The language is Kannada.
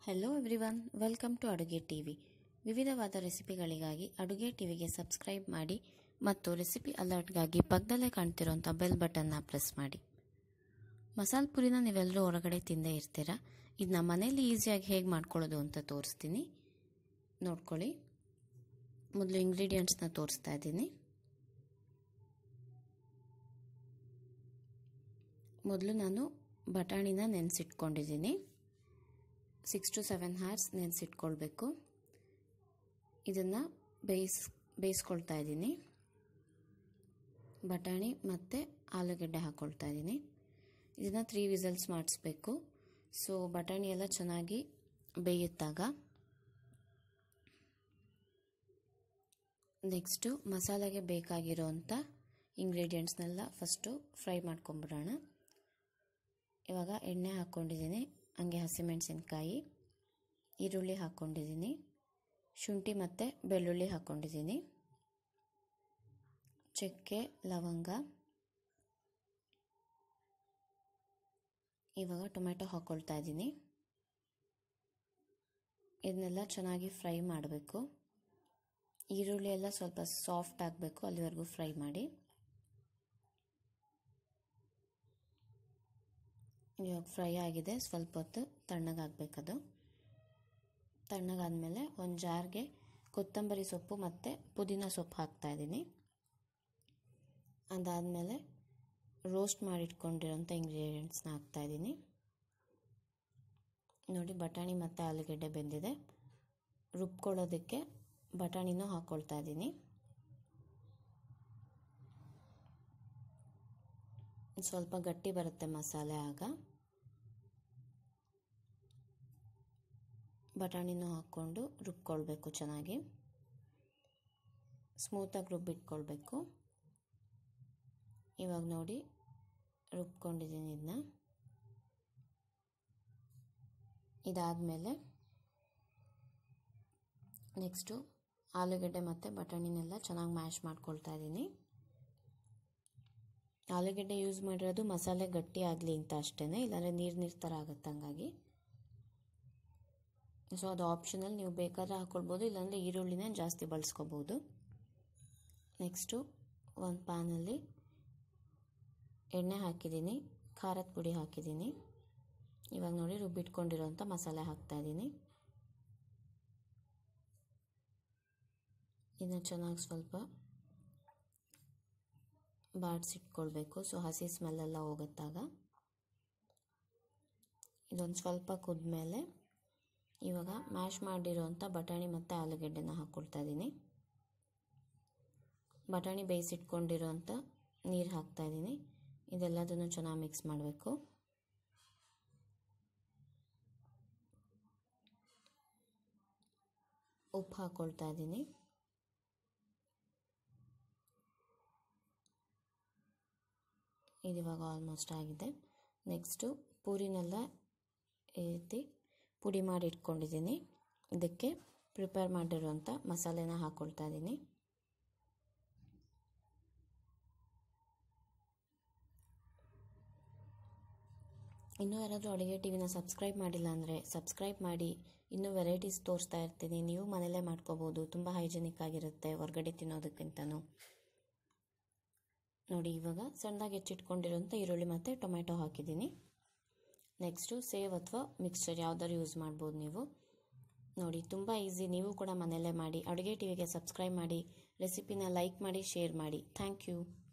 hello everyone welcome to Aduge TV ವಿವಿಧವಾದ ರೆಸಿಪಿಗಳಿಗಾಗಿ ಅಡುಗೆ ಟಿವಿಗೆ ಸಬ್ಸ್ಕ್ರೈಬ್ ಮಾಡಿ ಮತ್ತು ರೆಸಿಪಿ ಅಲರ್ಟ್ಗಾಗಿ ಪಕ್ಕದಲ್ಲೇ ಕಾಣ್ತಿರೋಂಥ ಬೆಲ್ ಬಟನ್ನ ಪ್ರೆಸ್ ಮಾಡಿ ಮಸಾಲ ಪುರಿನ ನೀವೆಲ್ಲರೂ ಹೊರಗಡೆ ತಿಂದೇ ಇರ್ತೀರ ಇದನ್ನ ಮನೇಲಿ ಈಸಿಯಾಗಿ ಹೇಗೆ ಮಾಡ್ಕೊಳ್ಳೋದು ಅಂತ ತೋರಿಸ್ತೀನಿ ನೋಡ್ಕೊಳ್ಳಿ ಮೊದಲು ಇಂಗ್ರೀಡಿಯೆಂಟ್ಸ್ನ ತೋರಿಸ್ತಾ ಇದ್ದೀನಿ ಮೊದಲು ನಾನು ಬಟಾಣಿನ ನೆನೆಸಿಟ್ಕೊಂಡಿದ್ದೀನಿ ಸಿಕ್ಸ್ ಟು ಸೆವೆನ್ ಹಾರ್ಸ್ ನೆನೆಸಿಟ್ಕೊಳ್ಬೇಕು ಇದನ್ನು ಬೇಯಿಸ್ ಬೇಯಿಸ್ಕೊಳ್ತಾ ಇದ್ದೀನಿ ಬಟಾಣಿ ಮತ್ತು ಆಲೂಗೆಡ್ಡೆ ಹಾಕ್ಕೊಳ್ತಾ ಇದ್ದೀನಿ ಇದನ್ನು ತ್ರೀ ವಿಸಲ್ಸ್ ಮಾಡಿಸ್ಬೇಕು ಸೊ ಬಟಾಣಿ ಎಲ್ಲ ಚೆನ್ನಾಗಿ ಬೇಯುತ್ತಾಗ ನೆಕ್ಸ್ಟು ಮಸಾಲೆಗೆ ಬೇಕಾಗಿರೋವಂಥ ಇಂಗ್ರೀಡಿಯೆಂಟ್ಸ್ನೆಲ್ಲ ಫಸ್ಟು ಫ್ರೈ ಮಾಡ್ಕೊಂಬಿಡೋಣ ಇವಾಗ ಎಣ್ಣೆ ಹಾಕ್ಕೊಂಡಿದ್ದೀನಿ ಹಂಗೆ ಹಸಿಮೆಣಸಿನ್ಕಾಯಿ ಈರುಳ್ಳಿ ಹಾಕ್ಕೊಂಡಿದ್ದೀನಿ ಶುಂಠಿ ಮತ್ತು ಬೆಳ್ಳುಳ್ಳಿ ಹಾಕ್ಕೊಂಡಿದ್ದೀನಿ ಚಕ್ಕೆ ಲವಂಗ ಇವಾಗ ಟೊಮೆಟೊ ಹಾಕ್ಕೊಳ್ತಾ ಇದ್ದೀನಿ ಇದನ್ನೆಲ್ಲ ಚೆನ್ನಾಗಿ ಫ್ರೈ ಮಾಡಬೇಕು ಈರುಳ್ಳಿ ಎಲ್ಲ ಸ್ವಲ್ಪ ಸಾಫ್ಟ್ ಆಗಬೇಕು ಅಲ್ಲಿವರೆಗೂ ಫ್ರೈ ಮಾಡಿ ಇವಾಗ ಫ್ರೈ ಆಗಿದೆ ಸ್ವಲ್ಪ ಹೊತ್ತು ತಣ್ಣಗಾಗಬೇಕದು ತಣ್ಣಗಾದಮೇಲೆ ಒಂದು ಜಾರ್ಗೆ ಕೊತ್ತಂಬರಿ ಸೊಪ್ಪು ಮತ್ತು ಪುದೀನ ಸೊಪ್ಪು ಹಾಕ್ತಾಯಿದ್ದೀನಿ ಅದಾದಮೇಲೆ ರೋಸ್ಟ್ ಮಾಡಿಟ್ಕೊಂಡಿರೋಂಥ ಇಂಗ್ರೀಡಿಯೆಂಟ್ಸ್ನ ಹಾಕ್ತಾಯಿದ್ದೀನಿ ನೋಡಿ ಬಟಾಣಿ ಮತ್ತು ಆಲೂಗೆಡ್ಡೆ ಬೆಂದಿದೆ ರುಬ್ಕೊಳ್ಳೋದಕ್ಕೆ ಬಟಾಣಿನೂ ಹಾಕ್ಕೊಳ್ತಾ ಇದ್ದೀನಿ ಸ್ವಲ್ಪ ಗಟ್ಟಿ ಬರುತ್ತೆ ಮಸಾಲೆ ಆಗ ಬಟಾಣಿನೂ ಹಾಕ್ಕೊಂಡು ರುಬ್ಕೊಳ್ಬೇಕು ಚೆನ್ನಾಗಿ ಸ್ಮೂತಾಗಿ ರುಬ್ಬಿಟ್ಕೊಳ್ಬೇಕು ಇವಾಗ ನೋಡಿ ರುಬ್ಕೊಂಡಿದ್ದೀನಿ ಇದನ್ನ ಇದಾದಮೇಲೆ ನೆಕ್ಸ್ಟು ಆಲೂಗೆಡ್ಡೆ ಮತ್ತು ಬಟಾಣಿನೆಲ್ಲ ಚೆನ್ನಾಗಿ ಮ್ಯಾಶ್ ಮಾಡ್ಕೊಳ್ತಾ ಇದ್ದೀನಿ ಆಲೂಗೆಡ್ಡೆ ಯೂಸ್ ಮಾಡಿರೋದು ಮಸಾಲೆ ಗಟ್ಟಿ ಆಗಲಿ ಅಂತ ಅಷ್ಟೇ ಇಲ್ಲಾಂದರೆ ನೀರು ನೀರು ಥರ ಆಗುತ್ತೆ ಹಂಗಾಗಿ ಸೊ ಅದು ಆಪ್ಷನಲ್ ನೀವು ಬೇಕಾದ್ರೆ ಹಾಕ್ಕೊಳ್ಬೋದು ಇಲ್ಲಾಂದರೆ ಈರುಳ್ಳಿನ ಜಾಸ್ತಿ ಬಳಸ್ಕೋಬೋದು ನೆಕ್ಸ್ಟು ಒಂದು ಪ್ಯಾನಲ್ಲಿ ಎಣ್ಣೆ ಹಾಕಿದ್ದೀನಿ ಖಾರದ ಪುಡಿ ಹಾಕಿದ್ದೀನಿ ಇವಾಗ ನೋಡಿ ರುಬ್ಬಿಟ್ಕೊಂಡಿರೋಂಥ ಮಸಾಲೆ ಹಾಕ್ತಾಯಿದ್ದೀನಿ ಇದನ್ನು ಚೆನ್ನಾಗಿ ಸ್ವಲ್ಪ ಬಾಡಿಸಿಟ್ಕೊಳ್ಬೇಕು ಸೊ ಹಸಿ ಸ್ಮೆಲ್ಲೆಲ್ಲ ಹೋಗುತ್ತಾಗ ಇದೊಂದು ಸ್ವಲ್ಪ ಕುದ್ಮೇಲೆ ಇವಾಗ ಮ್ಯಾಶ್ ಮಾಡಿರೋಂಥ ಬಟಾಣಿ ಮತ್ತು ಆಲೂಗೆಡ್ಡೆನ ಹಾಕ್ಕೊಳ್ತಾ ಇದ್ದೀನಿ ಬಟಾಣಿ ಬೇಯಿಸಿಟ್ಕೊಂಡಿರೋಂಥ ನೀರು ಹಾಕ್ತಾಯಿದ್ದೀನಿ ಇದೆಲ್ಲದನ್ನು ಚೆನ್ನಾಗಿ ಮಿಕ್ಸ್ ಮಾಡಬೇಕು ಉಪ್ಪು ಹಾಕ್ಕೊಳ್ತಾ ಇದ್ದೀನಿ ಇದಿವಾಗ ಆಲ್ಮೋಸ್ಟ್ ಆಗಿದೆ ನೆಕ್ಸ್ಟು ಪೂರಿನೆಲ್ಲ ಈ ರೀತಿ ಪುಡಿ ಮಾಡಿ ಇಟ್ಕೊಂಡಿದ್ದೀನಿ ಇದಕ್ಕೆ ಪ್ರಿಪೇರ್ ಮಾಡಿರುವಂಥ ಮಸಾಲೆನ ಹಾಕ್ಕೊಳ್ತಾ ಇದ್ದೀನಿ ಇನ್ನೂ ಯಾರಾದರೂ ಅಡುಗೆ ಟಿವಿನ ಸಬ್ಸ್ಕ್ರೈಬ್ ಮಾಡಿಲ್ಲ ಅಂದರೆ ಸಬ್ಸ್ಕ್ರೈಬ್ ಮಾಡಿ ಇನ್ನೂ ವೆರೈಟೀಸ್ ತೋರಿಸ್ತಾ ಇರ್ತೀನಿ ನೀವು ಮನೆಯಲ್ಲೇ ಮಾಡ್ಕೋಬೋದು ತುಂಬ ಹೈಜೆನಿಕ್ ಆಗಿರುತ್ತೆ ಹೊರಗಡೆ ತಿನ್ನೋದಕ್ಕಿಂತನೂ ನೋಡಿ ಇವಾಗ ಸಣ್ಣದಾಗಿ ಹೆಚ್ಚಿಟ್ಕೊಂಡಿರೋಂಥ ಈರುಳ್ಳಿ ಮತ್ತು ಟೊಮೆಟೊ ಹಾಕಿದ್ದೀನಿ ನೆಕ್ಸ್ಟು ಸೇವ್ ಅಥವಾ ಮಿಕ್ಸ್ಚರ್ ಯಾವ್ದಾದ್ರು ಯೂಸ್ ಮಾಡ್ಬೋದು ನೀವು ನೋಡಿ ತುಂಬ ಈಸಿ ನೀವು ಕೂಡ ಮನೆಯಲ್ಲೇ ಮಾಡಿ ಅಡುಗೆ ಟಿವಿಗೆ ಸಬ್ಸ್ಕ್ರೈಬ್ ಮಾಡಿ ರೆಸಿಪಿನ ಲೈಕ್ ಮಾಡಿ ಶೇರ್ ಮಾಡಿ ಥ್ಯಾಂಕ್ ಯು